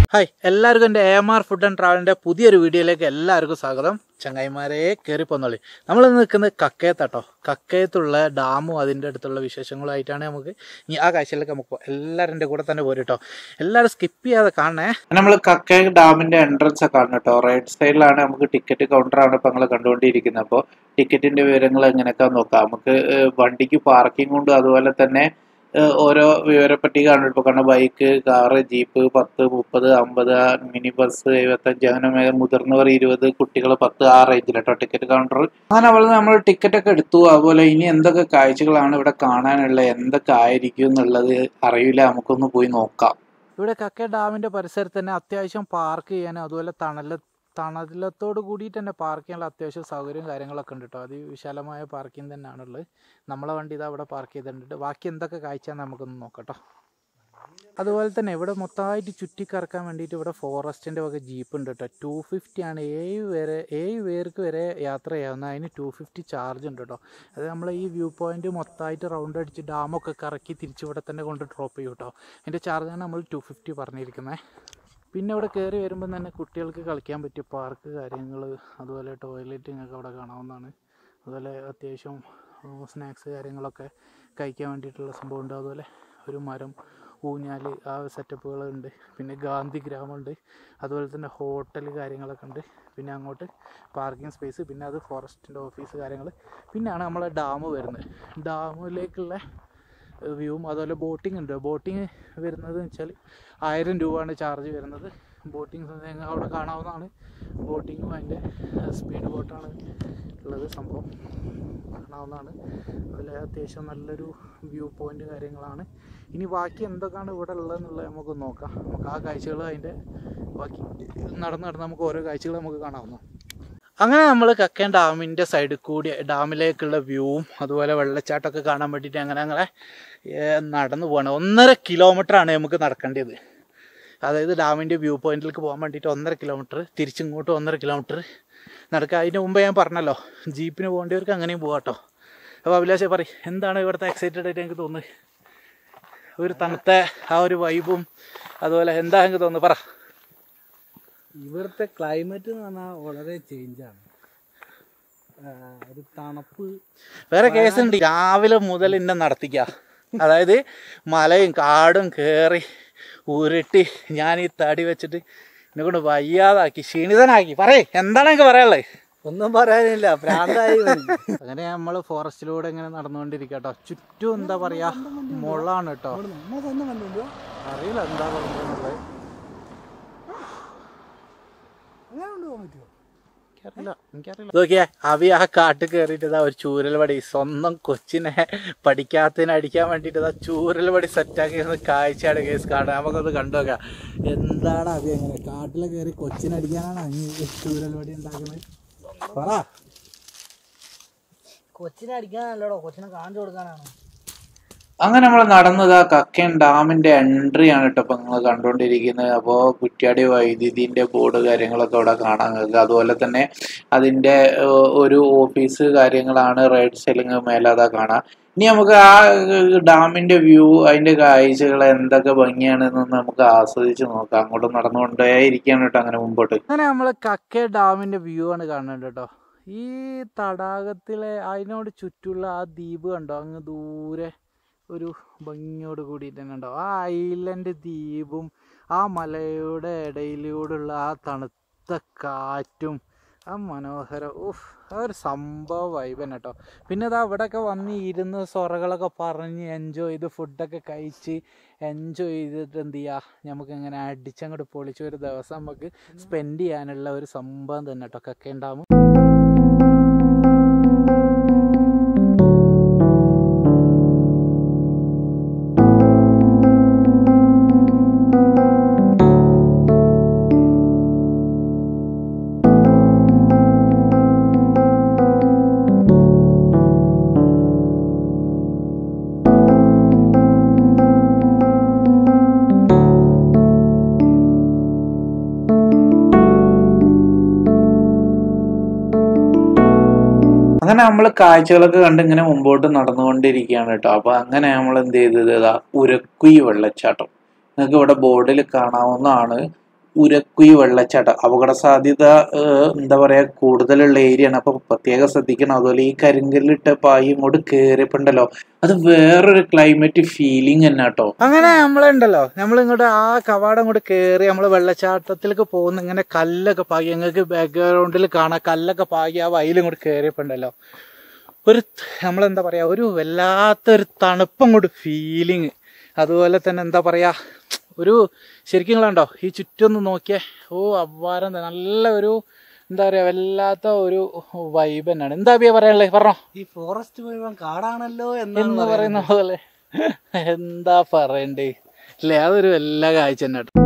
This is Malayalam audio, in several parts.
ഹായ് എല്ലാവർക്കും എൻ്റെ A M R food and ട്രാവലിൻ്റെ പുതിയൊരു വീഡിയോയിലേക്ക് എല്ലാവർക്കും സ്വാഗതം ചങ്ങായിമാരെ കയറി പോന്നോളി നമ്മൾ നിൽക്കുന്നത് കക്കയത്താട്ടോ കക്കയത്തുള്ള ഡാമും അതിൻ്റെ അടുത്തുള്ള വിശേഷങ്ങളുമായിട്ടാണ് നമുക്ക് ഇനി ആ കാഴ്ചയിലേക്ക് നമുക്ക് പോകാം എല്ലാവരും എൻ്റെ കൂടെ തന്നെ പോരും കേട്ടോ എല്ലാവരും സ്കിപ്പ് ചെയ്യാതെ കാണണേ നമ്മൾ കക്കയ ഡാമിന്റെ എൻട്രൻസ് ഒക്കെ കാണും കേട്ടോ റൈറ്റ് സൈഡിലാണ് നമുക്ക് ടിക്കറ്റ് കൗണ്ടറാണ് ഇപ്പൊ നിങ്ങൾ കണ്ടുകൊണ്ടിരിക്കുന്നത് അപ്പോൾ ടിക്കറ്റിന്റെ വിവരങ്ങൾ എങ്ങനെയൊക്കെ നോക്കാം നമുക്ക് ഏഹ്, വണ്ടിക്ക് പാർക്കിംഗ് ഉണ്ട് അതുപോലെ തന്നെ ഏഹ്, ഓരോ വിവരപ്പട്ടിക കാണും ഇപ്പോൾ കാരണം ബൈക്ക് കാറ് ജീപ്പ് പത്ത് മുപ്പത് അമ്പത് മിനി ബസ് എഴുപത്തഞ്ച് അങ്ങനെ മേ- മുതിർന്നവർ ഇരുപത് കുട്ടികൾ പത്ത് ആ റേഞ്ചിൽ കേട്ടോ ടിക്കറ്റ് കൗണ്ടർ അങ്ങനെ അവൾ നമ്മൾ ടിക്കറ്റ് ഒക്കെ എടുത്തു അതുപോലെ ഇനി എന്തൊക്കെ കാഴ്ചകളാണ് ഇവിടെ കാണാനുള്ള എന്തൊക്കെ ആയിരിക്കും എന്നുള്ളത് അറിയില്ല നമുക്കൊന്ന് പോയി നോക്കാം ഇവിടെ കക്കയ ഡാമിൻ്റെ പരിസരത്ത് തന്നെ അത്യാവശ്യം പാർക്ക് ചെയ്യാനും അതുപോലെ തണല തണലത്തോട് കൂടിയിട്ട് തന്നെ പാർക്ക് ചെയ്യാനുള്ള അത്യാവശ്യം സൗകര്യവും കാര്യങ്ങളൊക്കെ ഉണ്ട് കേട്ടോ അതിവിശാലമായ പാർക്കിംഗ് തന്നെയാണുള്ളത് നമ്മളെ വണ്ടി ഇതാ ഇവിടെ പാർക്ക് ചെയ്തിട്ടുണ്ട് ബാക്കി എന്തൊക്കെ കാഴ്ചയാണെന്ന് നമുക്കൊന്ന് നോക്കട്ടോ അതുപോലെ തന്നെ ഇവിടെ മൊത്തമായിട്ട് ചുറ്റിക്കറക്കാൻ വേണ്ടിയിട്ട് ഇവിടെ ഫോറസ്റ്റിൻ്റെ വക ജീപ്പ് ഉണ്ട് കേട്ടോ ടു ഫിഫ്റ്റി ആണ് ഏഴ് വരെ ഏഴ് പേർക്ക് വരെ യാത്ര ചെയ്യാവുന്ന അതിന് ടു ഫിഫ്റ്റി ചാർജ് ഉണ്ട് കേട്ടോ അത് നമ്മൾ ഈ വ്യൂ പോയിന്റ് മൊത്തമായിട്ട് റൗണ്ട് അടിച്ച് ഡാമൊക്കെ കറക്കി തിരിച്ച് ഇവിടെ തന്നെ കൊണ്ട് ഡ്രോപ്പ് ചെയ്യും കേട്ടോ അതിൻ്റെ ചാർജാണ് നമ്മൾ ടു ഫിഫ്റ്റി പറഞ്ഞിരിക്കുന്നത് പിന്നെ ഇവിടെ കയറി വരുമ്പോൾ തന്നെ കുട്ടികൾക്ക് കളിക്കാൻ പറ്റിയ പാർക്ക് കാര്യങ്ങൾ അതുപോലെ ടോയ്ലറ്റ് നിങ്ങൾക്ക് അവിടെ കാണാവുന്നതാണ് അതുപോലെ അത്യാവശ്യം സ്നാക്സ് കാര്യങ്ങളൊക്കെ കഴിക്കാൻ വേണ്ടിയിട്ടുള്ള സംഭവമുണ്ട് അതുപോലെ ഒരു മരം ഊഞ്ഞാൽ ആ സെറ്റപ്പുകളുണ്ട് പിന്നെ ഗാന്ധി ഗ്രാമമുണ്ട് അതുപോലെ തന്നെ ഹോട്ടൽ കാര്യങ്ങളൊക്കെ ഉണ്ട് പിന്നെ അങ്ങോട്ട് പാർക്കിംഗ് സ്പേസ് പിന്നെ അത് ഫോറസ്റ്റിൻ്റെ ഓഫീസ് കാര്യങ്ങൾ പിന്നെയാണ് നമ്മളെ ഡാം വരുന്നത് ഡാമിലേക്കുള്ള വ്യൂവും അതുപോലെ ബോട്ടിംഗ് ഉണ്ട് ബോട്ടിങ് വരുന്നത് വെച്ചാൽ ആയിരം രൂപയാണ് ചാർജ് വരുന്നത് ബോട്ടിങ് അവിടെ കാണാവുന്നതാണ് ബോട്ടിങ്ങും അതിൻ്റെ സ്പീഡ് ബോട്ടാണ് ഉള്ളത് സംഭവം കാണാവുന്നതാണ് അതിൽ അത്യാവശ്യം നല്ലൊരു വ്യൂ പോയിൻ്റ് കാര്യങ്ങളാണ് ഇനി ബാക്കി എന്തൊക്കെയാണ് ഇവിടെ ഉള്ളതെന്നുള്ളത് നമുക്ക് നോക്കാം നമുക്ക് ആ കാഴ്ചകൾ അതിൻ്റെ ബാക്കി നടന്ന് നടന്ന് നമുക്ക് ഓരോ കാഴ്ചകൾ നമുക്ക് കാണാവുന്നു അങ്ങനെ നമ്മൾ കക്കൻ ഡാമിൻ്റെ സൈഡിൽ കൂടി ഡാമിലേക്കുള്ള വ്യൂവും അതുപോലെ വെള്ളച്ചാട്ടമൊക്കെ കാണാൻ വേണ്ടിയിട്ട് അങ്ങനെ അങ്ങനെ ഏഹ്, നടന്നു പോകണം ഒന്നര കിലോമീറ്ററാണ് നമുക്ക് നടക്കേണ്ടത് അതായത് ഡാമിൻ്റെ വ്യൂ പോയിന്റിലേക്ക് പോകാൻ വേണ്ടിയിട്ട് ഒന്നര കിലോമീറ്റർ തിരിച്ചിങ്ങോട്ട് ഒന്നര കിലോമീറ്റർ നടക്കുക അതിന് മുമ്പ് ഞാൻ പറഞ്ഞല്ലോ ജീപ്പിന് പോകേണ്ടവർക്ക് അങ്ങനെയും പോകാം കേട്ടോ അപ്പോൾ അഭിലാഷെ പറയും എന്താണ് ഇവിടുത്തെ എക്സൈറ്റഡ് ആയിട്ട് എനിക്ക് തോന്നുന്നത് ഒരു തണുത്ത ആ ഒരു വൈബും അതുപോലെ എന്താ എനിക്ക് തോന്നുന്നു പറ ഇവിടുത്തെ ക്ലൈമറ്റ് എന്ന് പറഞ്ഞാൽ വളരെ ചേഞ്ചാണ് ഒരു തണുപ്പ് വേറെ കേസുണ്ട് രാവിലെ മുതൽ എന്നെ നടത്തിക്ക അതായത് മലയും കാടും കയറി ഉരുട്ടി ഞാൻ ഈ തടി വെച്ചിട്ട് എന്നെ കൊണ്ട് വയ്യാതാക്കി ക്ഷീണിതനാക്കി പറയേ എന്താണ് എനിക്ക് പറയാനുള്ളത് ഒന്നും പറയാനില്ല പ്രാന്തായി വരും. അങ്ങനെ നമ്മൾ ഫോറസ്റ്റിലൂടെ ഇങ്ങനെ നടന്നുകൊണ്ടിരിക്കുക കേട്ടോ ചുറ്റും എന്താ പറയാ മുളാണ് കേട്ടോ നമ്മ തന്നെ കണ്ടുണ്ടോ അറിയില്ല എന്താ പറയുന്നത് അങ്ങനെ കൊണ്ടുപോകാൻ പറ്റുമോ എനിക്കറിയില്ല എനിക്കറിയില്ല നോക്കിയേ അവി ആ കാട്ടിൽ കയറിയിട്ട് ഇതാ ഒരു ചൂരൽ പടി സ്വന്തം കൊച്ചിനെ പഠിക്കാത്തതിന് അടിക്കാൻ വേണ്ടിയിട്ട് ഇതാ ചൂരൽ പടി സെറ്റാക്കി കാഴ്ചയാണ് കേസ് കാണുക നമുക്കൊന്ന് കണ്ടുനോക്കാം എന്താണ് അവി അങ്ങനെ കാട്ടിൽ കയറി കൊച്ചിനെ അടിക്കാനാണ് അങ്ങ് ചൂരൽ പടി ഉണ്ടാക്കുന്നത് പറ കൊച്ചിനെ അടിക്കാനല്ലടോ കൊച്ചിനെ കാണിച്ചു കൊടുക്കാനാണ് അങ്ങനെ നമ്മൾ നടന്നത് ആ കക്കൻ ഡാമിന്റെ എൻട്രി ആണ് കേട്ടോ ഇപ്പൊ നിങ്ങൾ കണ്ടുകൊണ്ടിരിക്കുന്നത് അപ്പോൾ കുറ്റ്യാടി വൈദ്യുതിന്റെ ബോർഡ് കാര്യങ്ങളൊക്കെ അവിടെ കാണാൻ കഴിയുക അതുപോലെ തന്നെ അതിന്റെ ഏഹ്, ഒരു ഓഫീസ് കാര്യങ്ങളാണ് റൈറ്റ് സൈഡിൽ മേലെ അതാ കാണാം ഇനി നമുക്ക് ആ ഏഹ്, ഡാമിന്റെ വ്യൂ അതിന്റെ കാഴ്ചകൾ എന്തൊക്കെ ഭംഗിയാണെന്ന് നമുക്ക് ആസ്വദിച്ച് നോക്കാം അങ്ങോട്ട് നടന്നുകൊണ്ടേ ഇരിക്കുകയാണ് കേട്ടോ അങ്ങനെ മുമ്പോട്ട് അങ്ങനെ നമ്മൾ കക്കെ ഡാമിന്റെ വ്യൂ ആണ് കാണുന്നത് കേട്ടോ ഈ തടാകത്തിലെ അതിനോട് ചുറ്റുള്ള ആ ദ്വീപ് കണ്ടോ അങ്ങ് ദൂരെ ഒരു ഭംഗിയോട് കൂടിയിട്ട് തന്നെ ഉണ്ടോ ആ ഐലൻഡ് ദ്വീപും ആ മലയുടെ ഇടയിലൂടെയുള്ള ആ തണുത്ത കാറ്റും ആ മനോഹരം ഉഫ് ആ ഒരു സംഭവ വൈബ് തന്നെ കേട്ടോ പിന്നെ അത് അവിടെയൊക്കെ വന്ന് ഇരുന്ന് സൊറകളൊക്കെ പറഞ്ഞ് എൻജോയ് ചെയ്ത് ഫുഡൊക്കെ കഴിച്ച് എൻജോയ് ചെയ്തിട്ട് എന്ത് ചെയ്യുക നമുക്ക് ഇങ്ങനെ അടിച്ചങ്ങോട്ട് പൊളിച്ച് ഒരു ദിവസം നമുക്ക് സ്പെൻഡ് ചെയ്യാനുള്ള ഒരു സംഭവം തന്നെ കേട്ടോ കക്കെ ഉണ്ടാവും അങ്ങനെ നമ്മൾ കാഴ്ചകളൊക്കെ കണ്ട് ഇങ്ങനെ മുമ്പോട്ട് നടന്നുകൊണ്ടിരിക്കുകയാണ് കേട്ടോ അപ്പൊ അങ്ങനെ നമ്മൾ എന്ത് ചെയ്തത് ഇതാ ഉരക്കുയി വെള്ളച്ചാട്ടം നിങ്ങൾക്ക് ഇവിടെ ബോർഡിൽ കാണാവുന്നതാണ് ഉരക്കുയി വെള്ളച്ചാട്ടം അപകട സാധ്യത ഏഹ്, എന്താ പറയാ കൂടുതലുള്ള ഏരിയ ആണ് അപ്പൊ പ്രത്യേകം ശ്രദ്ധിക്കണം അതുപോലെ ഈ കരിങ്കല്ലിട്ട പായി ഇങ്ങോട്ട് കേറിയപ്പോണ്ടല്ലോ അത് വേറൊരു ക്ലൈമറ്റ് ഫീലിംഗ് തന്നെ കേട്ടോ അങ്ങനെ നമ്മളുണ്ടല്ലോ നമ്മൾ ഇങ്ങോട്ട് ആ കവാടം കൂടെ കയറി നമ്മൾ വെള്ളച്ചാട്ടത്തിലേക്ക് പോകുന്ന ഇങ്ങനെ കല്ലൊക്കെ പാകി ഞങ്ങൾക്ക് ബാക്ക്ഗ്രൗണ്ടിൽ കാണാം കല്ലൊക്കെ പാകി ആ വയലും ഇങ്ങോട്ട് കയറിയപ്പോണ്ടല്ലോ ഒരു നമ്മളെന്താ പറയാ ഒരു വല്ലാത്തൊരു തണുപ്പം അങ്ങോട്ട് ഫീലിങ് അതുപോലെ തന്നെ എന്താ പറയാ ഒരു ശരിക്കും നിങ്ങളുണ്ടോ ഈ ചുറ്റൊന്ന് നോക്കിയേ ഓ അவ்வாരം തന്നെ നല്ല ഒരു എന്താ പറയാ വല്ലാത്ത ഒരു വൈബ് തന്നെയാണ് എന്താ അഭിയ പറയാനുള്ളത് പറഞ്ഞോ ഈ ഫോറസ്റ്റ് മുഴുവൻ കാടാണല്ലോ എന്ന് എന്നാണ് പറയുന്ന പോലെ എന്താ പറയണ്ടേ അല്ലേ അതൊരു എല്ലാ കാഴ്ച തന്നെ കേട്ടോ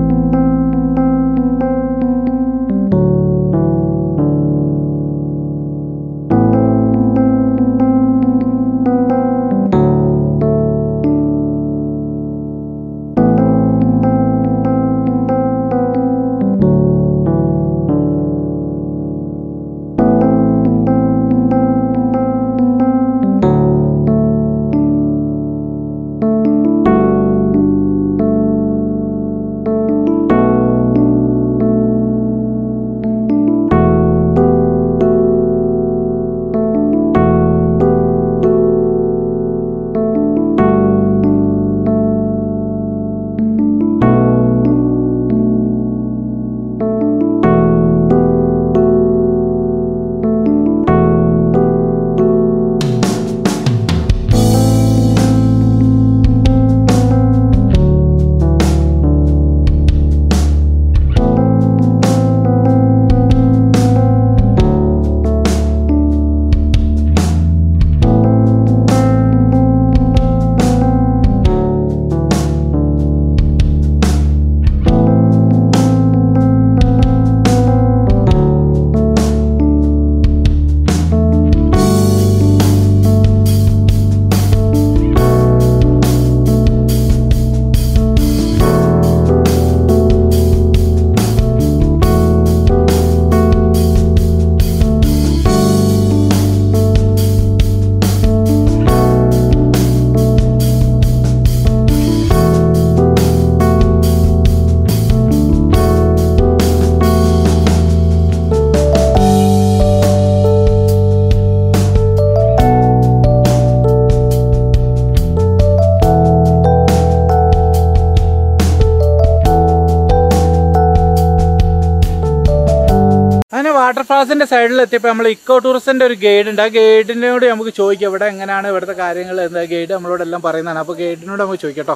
അങ്ങനെ വാട്ടർഫാൾസിന്റെ സൈഡിൽ എത്തിയപ്പോൾ നമ്മൾ ഇക്കോ ടൂറിസ്റ്റിന്റെ ഒരു ഗൈഡ് ഉണ്ട് ആ ഗൈഡിനോട് നമുക്ക് ചോദിക്കാം ഇവിടെ എങ്ങനെയാണ് ഇവിടുത്തെ കാര്യങ്ങൾ എന്താ ഗൈഡ് നമ്മളോട് എല്ലാം പറയുന്നതാണ് അപ്പോൾ ഗൈഡിനോട് നമുക്ക് ചോദിക്കട്ടോ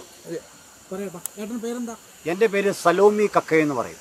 ചേട്ടൻ പേരെന്താ എൻ്റെ പേര് സലോമി കക്ക എന്ന് പറയും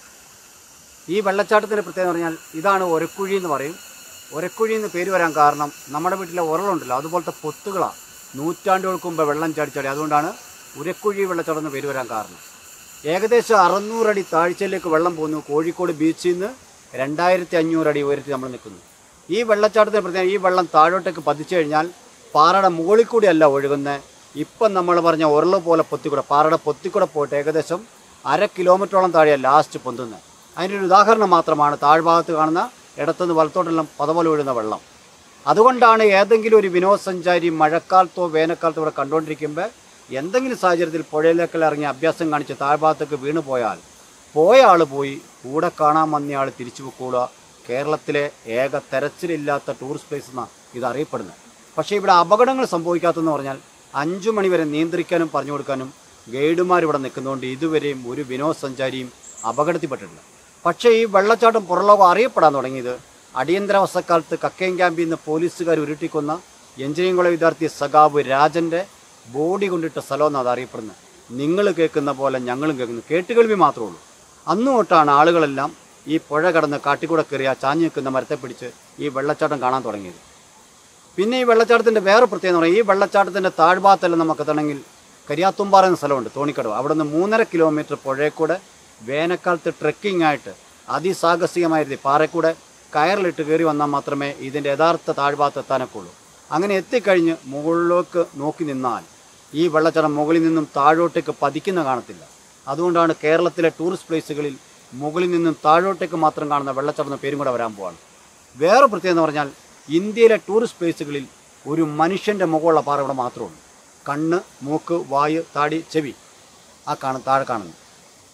ഈ വെള്ളച്ചാട്ടത്തിൻ്റെ പ്രത്യേകത എന്ന് പറഞ്ഞാൽ ഇതാണ് ഒരക്കുഴി എന്ന് പറയും ഒരക്കുഴി എന്ന് പേര് വരാൻ കാരണം നമ്മുടെ വീട്ടിലെ ഉരളുണ്ടല്ലോ അതുപോലത്തെ പൊത്തുകളാണ് നൂറ്റാണ്ടുകൾക്ക് മുമ്പ് വെള്ളം ചാടിച്ചാടി അതുകൊണ്ടാണ് ഉരക്കുഴി വെള്ളച്ചാട്ടം എന്ന് പേര് വരാൻ കാരണം ഏകദേശം അറുന്നൂറടി താഴ്ചയിലേക്ക് വെള്ളം പോകുന്നു കോഴിക്കോട് ബീച്ചിൽ നിന്ന് രണ്ടായിരത്തി അഞ്ഞൂറ് അടി ഉയരത്തിൽ നമ്മൾ നിൽക്കുന്നു ഈ വെള്ളച്ചാട്ടത്തിന് പ്രത്യേകം ഈ വെള്ളം താഴോട്ടേക്ക് പതിച്ചു കഴിഞ്ഞാൽ പാറയുടെ മുകളിൽ കൂടിയല്ല ഒഴുകുന്നത് ഇപ്പം നമ്മൾ പറഞ്ഞ ഉരുള് പോലെ പൊത്തിക്കൂടെ പാറയുടെ പൊത്തിക്കൂടെ പോയിട്ട് ഏകദേശം അര കിലോമീറ്ററോളം താഴെയാണ് ലാസ്റ്റ് പൊന്തുന്നത് അതിൻ്റെ ഒരു ഉദാഹരണം മാത്രമാണ് താഴ്ഭാഗത്ത് കാണുന്ന ഇടത്തുനിന്ന് വലത്തോട്ടെല്ലാം പതപോലെ ഒഴുകുന്ന വെള്ളം അതുകൊണ്ടാണ് ഏതെങ്കിലും ഒരു വിനോദസഞ്ചാരി മഴക്കാലത്തോ വേനൽക്കാലത്തോ ഇവിടെ കണ്ടുകൊണ്ടിരിക്കുമ്പോൾ എന്തെങ്കിലും സാഹചര്യത്തിൽ പുഴയിലേക്കെല്ലാം ഇറങ്ങി അഭ്യാസം കാണിച്ച് താഴ്ഭാഗത്തേക്ക് വീണു പോയാൽ പോയ ആൾ പോയി കൂടെ കാണാൻ വന്ന ആൾ തിരിച്ചു പോയിക്കൂടുക കേരളത്തിലെ ഏക തെരച്ചിലില്ലാത്ത ടൂറിസ്റ്റ് പ്ലേസ് എന്നാണ് ഇത് അറിയപ്പെടുന്നത് പക്ഷേ ഇവിടെ അപകടങ്ങൾ സംഭവിക്കാത്തെന്ന് പറഞ്ഞാൽ അഞ്ചു മണി വരെ നിയന്ത്രിക്കാനും പറഞ്ഞു കൊടുക്കാനും ഗൈഡുമാർ ഇവിടെ നിൽക്കുന്നതുകൊണ്ട് ഇതുവരെയും ഒരു വിനോദസഞ്ചാരിയും അപകടത്തിൽപ്പെട്ടിട്ടില്ല പക്ഷേ ഈ വെള്ളച്ചാട്ടം പുറലോകം അറിയപ്പെടാൻ തുടങ്ങിയത് അടിയന്തരാവസ്ഥക്കാലത്ത് കക്കയം ക്യാമ്പിൽ നിന്ന് പോലീസുകാർ ഉരുട്ടിക്കൊന്ന എഞ്ചിനീയറിംഗ് കോളേജ് വിദ്യാർത്ഥി സഖാബ് രാജൻ്റെ ബോഡി കൊണ്ടിട്ട സ്ഥലമെന്നാണ് അത് അറിയപ്പെടുന്നത് നിങ്ങൾ കേൾക്കുന്ന പോലെ ഞങ്ങളും കേൾക്കുന്നു കേട്ടുകേൾവി മാത്രമേ ഉള്ളൂ അന്നു തൊട്ടാണ് ആളുകളെല്ലാം ഈ പുഴ കടന്ന് കാട്ടിക്കൂടെ കയറി ആ ചാഞ്ഞു നിൽക്കുന്ന മരത്തെ പിടിച്ച് ഈ വെള്ളച്ചാട്ടം കാണാൻ തുടങ്ങിയത് പിന്നെ ഈ വെള്ളച്ചാട്ടത്തിൻ്റെ വേറെ പ്രത്യേകത എന്ന് പറഞ്ഞാൽ ഈ വെള്ളച്ചാട്ടത്തിൻ്റെ താഴ്ഭാഗത്തെല്ലാം നമുക്ക് എത്തണമെങ്കിൽ കരിയാത്തുംപാറ എന്ന സ്ഥലമുണ്ട് തോണിക്കടവ് അവിടെ നിന്ന് മൂന്നര കിലോമീറ്റർ പുഴയെക്കൂടെ വേനൽക്കാലത്ത് ട്രെക്കിംഗ് ആയിട്ട് അതിസാഹസികമായ രീതി പാറക്കൂടെ കയറിലിട്ട് കയറി വന്നാൽ മാത്രമേ ഇതിൻ്റെ യഥാർത്ഥ താഴ്ഭാഗത്ത് എത്താനൊക്കെ ഉള്ളൂ അങ്ങനെ എത്തിക്കഴിഞ്ഞ് മുകളിലേക്ക് നോക്കി നിന്നാൽ ഈ വെള്ളച്ചാട്ടം മുകളിൽ നിന്നും താഴോട്ടേക്ക് പതിക്കുന്ന കാണത്തില്ല അതുകൊണ്ടാണ് കേരളത്തിലെ ടൂറിസ്റ്റ് പ്ലേസുകളിൽ മുകളിൽ നിന്നും താഴോട്ടേക്ക് മാത്രം കാണുന്ന വെള്ളച്ചാട്ടം എന്ന പേരും കൂടെ വരാൻ പോവാണ് വേറെ പ്രത്യേകത എന്ന് പറഞ്ഞാൽ ഇന്ത്യയിലെ ടൂറിസ്റ്റ് പ്ലേസുകളിൽ ഒരു മനുഷ്യൻ്റെ മുഖമുള്ള പാറ ഇവിടെ മാത്രമേ ഉള്ളൂ കണ്ണ് മൂക്ക് വായു താടി ചെവി ആ കാണും താഴെ കാണുന്നു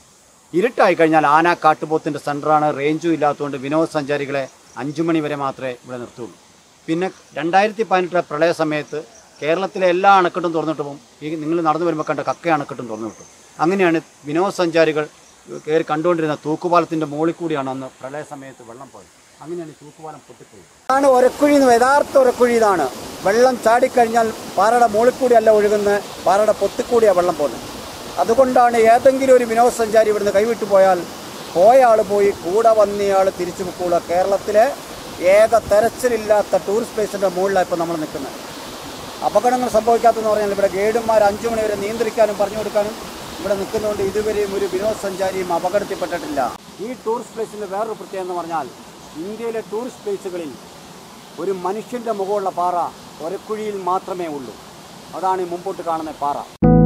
ഇരുട്ടായി കഴിഞ്ഞാൽ ആന കാട്ടുപോത്തിൻ്റെ സെൻ്ററാണ് റേഞ്ചും ഇല്ലാത്തതുകൊണ്ട് വിനോദസഞ്ചാരികളെ അഞ്ചു മണി വരെ മാത്രമേ ഇവിടെ നിർത്തുള്ളൂ പിന്നെ രണ്ടായിരത്തി പതിനെട്ടിലെ പ്രളയ സമയത്ത് കേരളത്തിലെ എല്ലാ അണക്കെട്ടും തുറന്നിട്ടും ഈ നിങ്ങൾ നടന്നു വരുമ്പോൾ കണ്ട കക്ക അണക്കെട്ടും തുറന്നു വിട്ടു അങ്ങനെയാണ് വിനോദസഞ്ചാരികൾ കയറി കണ്ടുകൊണ്ടിരുന്ന തൂക്കുപാലത്തിൻ്റെ മുകളിൽ കൂടിയാണ് അന്ന് പ്രളയ സമയത്ത് വെള്ളം പോയത് അങ്ങനെയാണ് ഈ തൂക്കുപാലം പൊട്ടിപ്പോയത് ഇതാണ് ഒരക്കുഴി എന്ന് യഥാർത്ഥ ഒരക്കുഴി ഇതാണ് വെള്ളം ചാടിക്കഴിഞ്ഞാൽ പാറയുടെ മുകളിൽ കൂടിയല്ല ഒഴുകുന്നത് പാറയുടെ പൊത്തിക്കൂടിയാണ് വെള്ളം പോകുന്നത് അതുകൊണ്ടാണ് ഏതെങ്കിലും ഒരു വിനോദസഞ്ചാരി ഇവിടുന്ന് കൈവിട്ടു പോയാൽ പോയ ആൾ പോയി കൂടെ വന്നയാൾ തിരിച്ചു പോകൂല കേരളത്തിലെ ഏക തെരച്ചിലില്ലാത്ത ടൂറിസ്റ്റ് പ്ലേസിൻ്റെ മുകളിലാണ് ഇപ്പോൾ നമ്മൾ നിൽക്കുന്നത് അപകടങ്ങൾ സംഭവിക്കാത്തതെന്ന് പറഞ്ഞാൽ ഇവിടെ ഗൈഡുമാർ അഞ്ചു മണി വരെ നിയന്ത്രിക്കാനും പറഞ്ഞു കൊടുക്കാനും ഇവിടെ നിൽക്കുന്നതുകൊണ്ട് ഇതുവരെയും ഒരു വിനോദസഞ്ചാരിയും അപകടത്തിൽപ്പെട്ടിട്ടില്ല ഈ ടൂറിസ്റ്റ് പ്ലേസിൻ്റെ വേറൊരു പ്രത്യേകത എന്ന് പറഞ്ഞാൽ ഇന്ത്യയിലെ ടൂറിസ്റ്റ് പ്ലേസുകളിൽ ഒരു മനുഷ്യൻ്റെ മുഖമുള്ള പാറ ഒരക്കുഴിയിൽ മാത്രമേ ഉള്ളൂ അതാണ് ഈ മുമ്പോട്ട് കാണുന്ന പാറ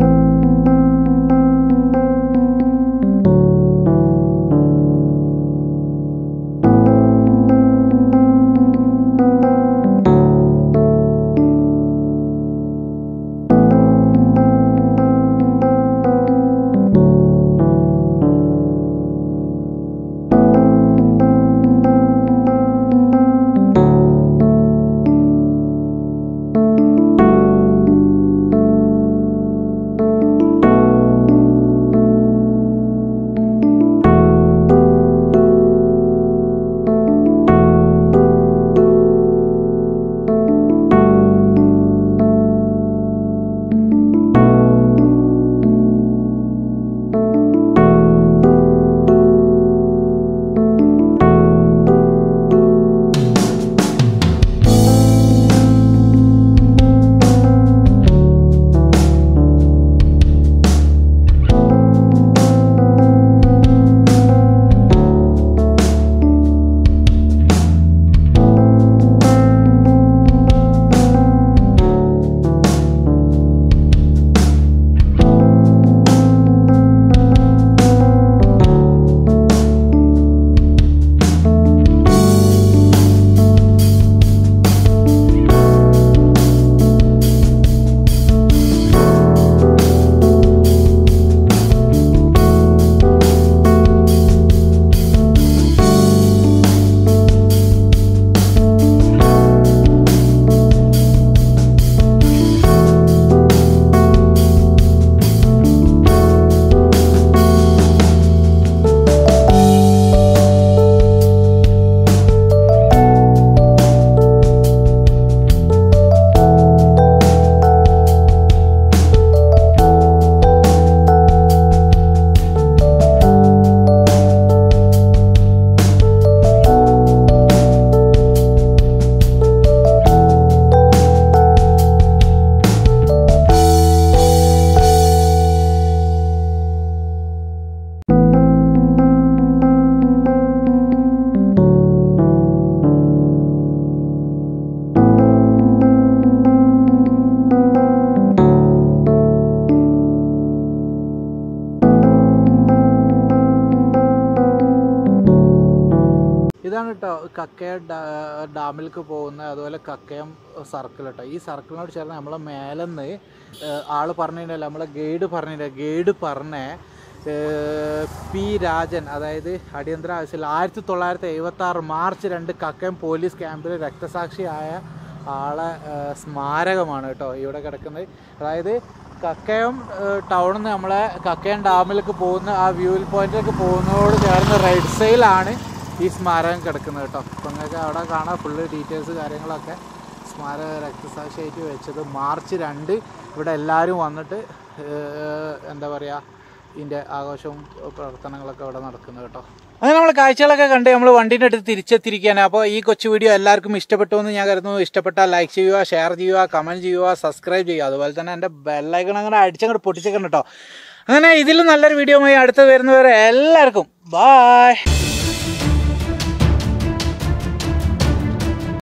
ഇതാണ് കേട്ടോ കക്കയ ഡാ- ഡാമിലേക്ക് പോകുന്ന അതുപോലെ കക്കയം സർക്കിൾ കേട്ടോ ഈ സർക്കിളിനോട് ചേർന്ന് നമ്മളെ മേലെന്ന് ആള് പറഞ്ഞില്ല നമ്മളെ ഗൈഡ് പറഞ്ഞില്ല ഗൈഡ് പറഞ്ഞ ഏഹ്, പി രാജൻ അതായത് അടിയന്തര ആവശ്യമില്ല ആയിരത്തി തൊള്ളായിരത്തി എഴുപത്തി ആറ് മാർച്ച് രണ്ട് കക്കയം പോലീസ് ക്യാമ്പിൽ രക്തസാക്ഷിയായ ആളെ ഏഹ്, സ്മാരകമാണ് കേട്ടോ ഇവിടെ കിടക്കുന്നത് അതായത് കക്കയം ഏഹ്, ടൗണിൽ നിന്ന് നമ്മളെ കക്കയം ഡാമിലേക്ക് പോകുന്ന ആ വ്യൂവിൽ പോയിന്റിലേക്ക് പോകുന്നതോട് ചേർന്ന് റൈറ്റ് സൈഡിലാണ് ഈ സ്മാരകം കിടക്കുന്നത് കേട്ടോ അപ്പം നിങ്ങൾക്ക് അവിടെ കാണാം ഫുള്ള് ഡീറ്റെയിൽസ് കാര്യങ്ങളൊക്കെ സ്മാരക രക്തസാക്ഷിയായിട്ട് വെച്ചത് മാർച്ച് രണ്ട് ഇവിടെ എല്ലാവരും വന്നിട്ട് ഏഹ്, എന്താ പറയുക ഇതിൻ്റെ ആഘോഷവും പ്രവർത്തനങ്ങളൊക്കെ ഇവിടെ നടക്കുന്നത് കേട്ടോ അങ്ങനെ നമ്മൾ കാഴ്ചകളൊക്കെ കണ്ട് നമ്മൾ വണ്ടീൻ്റെ അടുത്ത് തിരിച്ചെത്തിയിരിക്കുകയാണ് അപ്പോൾ ഈ കൊച്ചു വീഡിയോ എല്ലാവർക്കും ഇഷ്ടപ്പെട്ടു എന്ന് ഞാൻ കരുതുന്നു ഇഷ്ടപ്പെട്ടാൽ ലൈക്ക് ചെയ്യുക ഷെയർ ചെയ്യുക കമൻറ്റ് ചെയ്യുക സബ്സ്ക്രൈബ് ചെയ്യുക അതുപോലെ തന്നെ എൻ്റെ ബെല്ലൈക്കൺ അങ്ങനെ അടിച്ചങ്ങോട്ട് പൊട്ടിച്ചേക്കണം കേട്ടോ അങ്ങനെ ഇതിലും നല്ലൊരു വീഡിയോ അടുത്ത് വരുന്നവരെ എല്ലാവർക്കും ബായ്